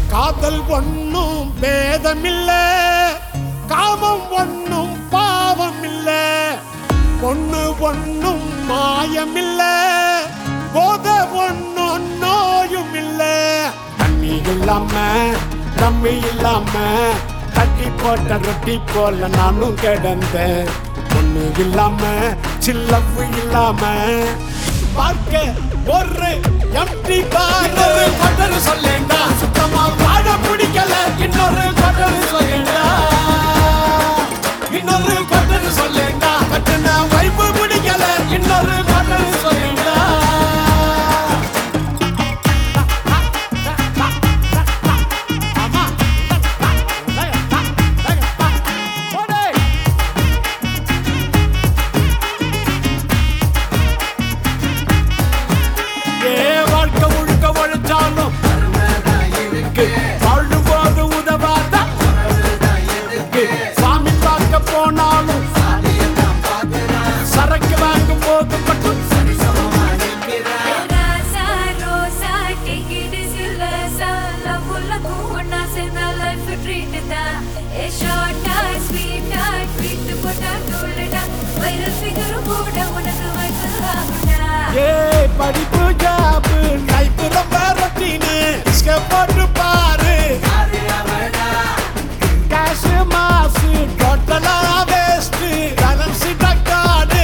காதல் ஒண்ணும் பேதமில்ல காமம் ஒண்ணும் பாவம் இல்ல பொண்ணு ஒண்ணும் மாயமில்ல போத ஒண்ணும் நோயும் இல்ல தண்ணி இல்லாம தம்மி இல்லாம தட்டி போட்ட ரொட்டி போல நானும் கிடந்தேன் பொண்ணு இல்லாம சில்லவு இல்லாம பார்க்க ஒரு எம்டி இன்னொரு கொட்டரு சொல்லேண்டா சுத்தமா வாழ பிடிக்கல இன்னொரு கொட்டரு சொல்லேண்டா இன்னொரு கொட்டரு சொல்லேண்டா கட்டுன வைப்பு பிடிக்கல இன்னொரு கொட்டரு சொல்லேண்டா ஏ வாழ்க்கை முழுக்க உழைச்சாலும் இருக்கு வாழும்போது உதவாத இருக்கு சாமி பார்க்க போனாலும் சரக்கு வாங்கும் போது மட்டும் ராசா ரோசா take it easy லேசா love உலகு ஒண்ணா சேர்ந்தா life treat தான் ஏ short ஆ sweet ஆ treat போட்டா தூளுடா viral figure கூட உனக்கு வைத்து ஆகுடா ஏ படிப்பு ஜாபு லைஃப் ரொம்ப ரொட்டீனு இஸ்க போட்டு பாரு கேஷ் மாசு டோட்டலா வேஸ்ட் பேலன்ஸ் டக்காடு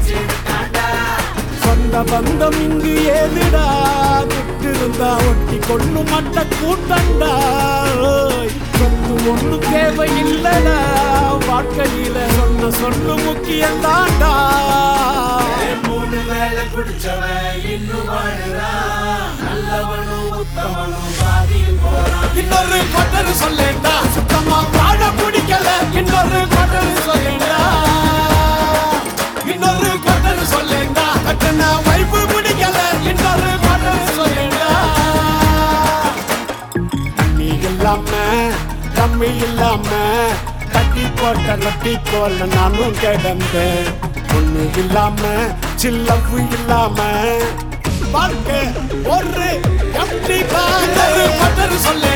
சொந்த பந்தம் இங்கு ஏதுடா விட்டிருந்தா ஒட்டி கொள்ளு மட்ட கூட்டண்டா ஓய். சொத்து ஒண்ணு தேவையில்லடா வாழ்க்கையில சொன்ன சொல்லு முக்கியம் தாண்டா மூணு வேலை குடிச்சவன் இன்னும் வாழுறான் நல்லவனும் உத்தமனும் பாதியில் போறான் இன்னொரு கொட்டரு சொல்லேண்டா சுத்தமா வாழ பிடிக்கல இன்னொரு கொட்டரு சொல்லேண்டா இன்னொரு கொட்டரு சொல்லேண்டா கட்டுன வைப்பு பிடிக்கல இன்னொரு கொட்டரு சொல்லேண்டா தண்ணி இல்லாம கம்மி இல்லாம தட்டி போட்ட ரொட்டி போல நானும் கிடந்தேன் ஒண்ணு இல்லாம சில்லவு இல்லாம வாழ்க்கை ஒரு எம்டி கொட்டரு சொல்லு